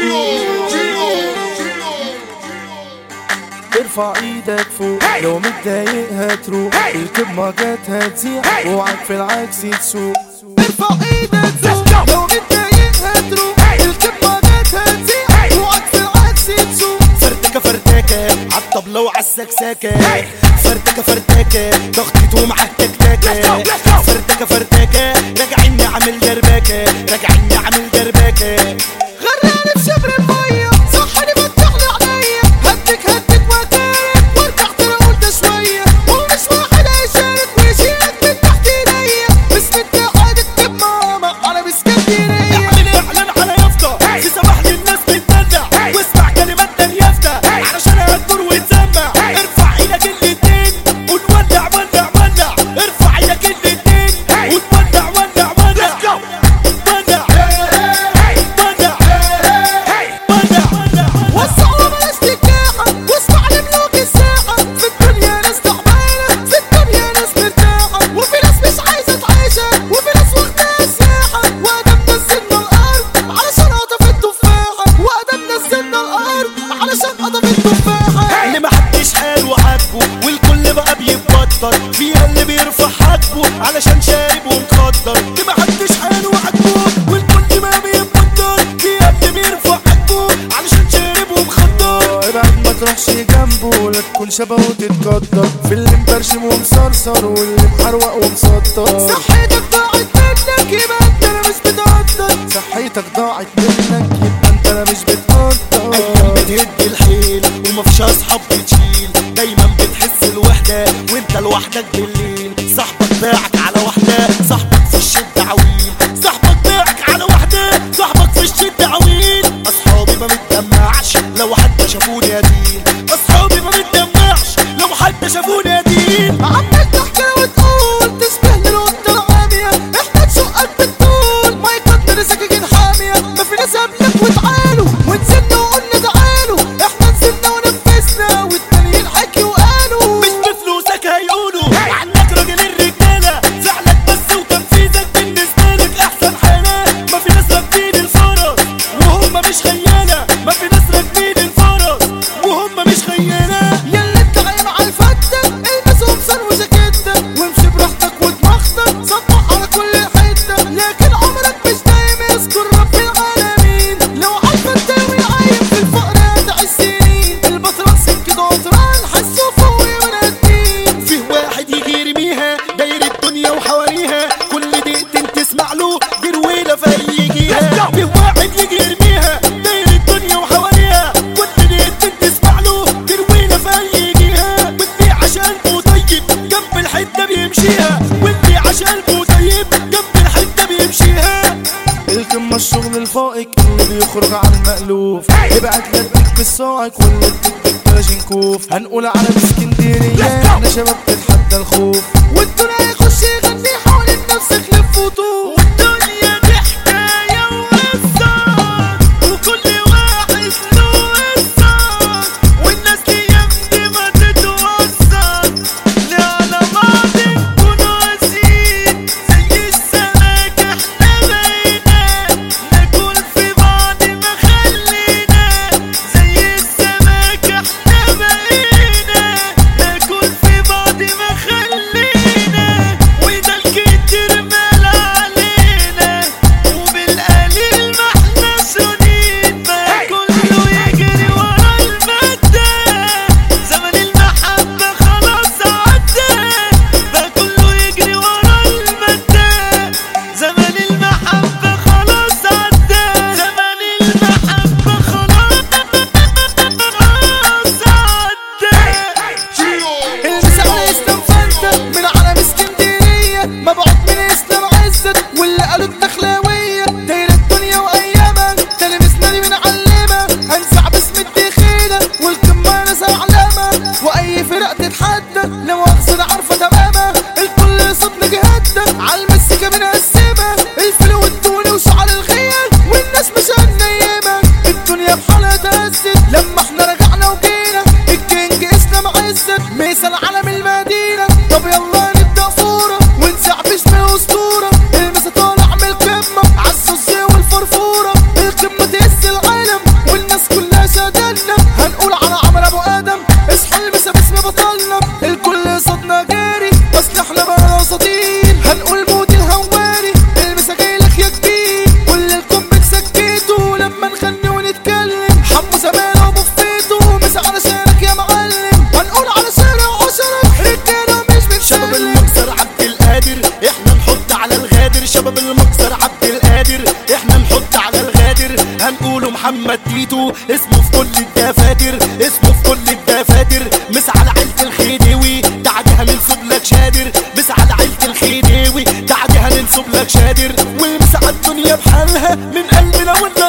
ارفع ايدك فوق لو متضايق هتروح الكب جت هتزيع اوعك في العكس تسوق ارفع ايدك فوق لو متضايق هتروح الكب جت هتزيع اوعك في العكس تسوق فرتكه فرتكه عالطبلة وعالسكسكة فرتكه فرتكه ضغطت ومعاك تكتكة فرتكه فرتكه راجعين نعمل دربكة راجعين نعمل دربكة غرقاني في شبر المية صحني فتح لي عينيا هدك هدك وكالك وارجع ترى قلت شوية ومش واحد هيشارك ويشيلك من تحت ايديا باسم اتحاد الكب ماما انا باسكندرية اعمل اعلان على يافطة تسمح للناس تتدلع واسمع كلمات يافطة علشان هتدور وتسمع ارفع ايدك الاتنين ونولع ولع ولع ارفع ايدك الاتنين ونولع ولع ولع ولع ولع ولع وسعوا بلاش تكاحة واسمع لملوك الساحة في الدنيا ناس تعبانة في الدنيا ناس مرتاحة وفي ناس مش عايزة تعيشها وفي ناس واخداها سياحة وادم نزلنا الارض علشان قطف التفاحة وادم نزلنا الارض علشان قطف التفاحة اللي محدش قال وعاتبه والكل بقى بيتبطل فيها اللي بيرفع حاجبه علشان شارب ومخدر اللي محدش قال وعاتبه والكل بقى بيتبطل فيها اللي بيرفع حاجبه علشان شارب ومخدر ابعد ما تروحش جنبه لا تكون شبهه وتتقدر في اللي مبرشم ومصرصر واللي محروق ومسطر صحتك ضاعت منك يبقى انت انا مش بتقدر صحتك ضاعت منك يبقى انت انا مش بتقدر ايام بتهد الحيل ومفيش اصحاب بتشيل دايما بتحس الوحده وانت لوحدك بالليل صاحبك باعك على واحده صاحبك في الشده عويل صاحبك باعك على واحده صاحبك في الشده عويل اصحابي ما بتدمعش لو حتى شافوني قتيل اصحابي ما بتدمعش لو حتى شافوني قتيل عمال تحكي وتقول تشبه للقطة العامية احنا تشقك بالطول ما يقدر سكاكين حامية ما في ناس قبلك وتعالوا ونزلنا وقلنا تعالوا احنا نزلنا ونفذنا والتانيين حكي وقالوا مش بفلوسك هيقولوا عنك راجل الرجاله فعلك بس وتنفيذك بالنسبه لك احسن حاله ما في ناس راكبين الفرس وهم مش خيانه ما في ناس راكبين الفرس وهم مش خيانه ياللي انت عايم على الفتة البس قمصان وجاكيتة وامشي براحتك ودماغتك صبح على كل حتة لكن عمرك مش دايم يذكر رب العالمين لو عارفة انت عايم في الفقر هتعيش سنين البطران سكة قطران حسوا فوق ونادين فيه واحد يجي يرميها داير الدنيا وحواليها كل دقيقتين تسمع له دي رويله فيجيها فيه واحد يجي يرميها داير الدنيا وحواليها كل دقيقتين تسمع له دي رويله فيجيها واللي عشان طيب جنب الحته بيمشيها واللي عشان طيب جنب الحته بيمشيها القمة الشغل الفائق اللي بيخرج عن المألوف ابعت لك بالصاعق واللي بتكتب كلاشينكوف هنقول على اسكندرية احنا شباب تتحدى الخوف والدنيا يخش يغني حوالين نفسك لف وطوف والدنيا دي حكاية وقصة وكل واحد له قصة والناس دي يمدي ما تتوصل لا على بعض نكونوا قاسيين زي السمك احنا بقينا ناكل في بعض ما خلينا زي السمك احنا بقينا ناكل في بعض ما خلينا بيقولوا محمد تيتو اسمه في كل الدفاتر اسمه في كل الدفاتر مس على عيلة الخديوي بعدها ننسب لك شادر مس على عيلة الخديوي بعدها ننسب لك شادر والمس على الدنيا بحالها من قلبنا ولا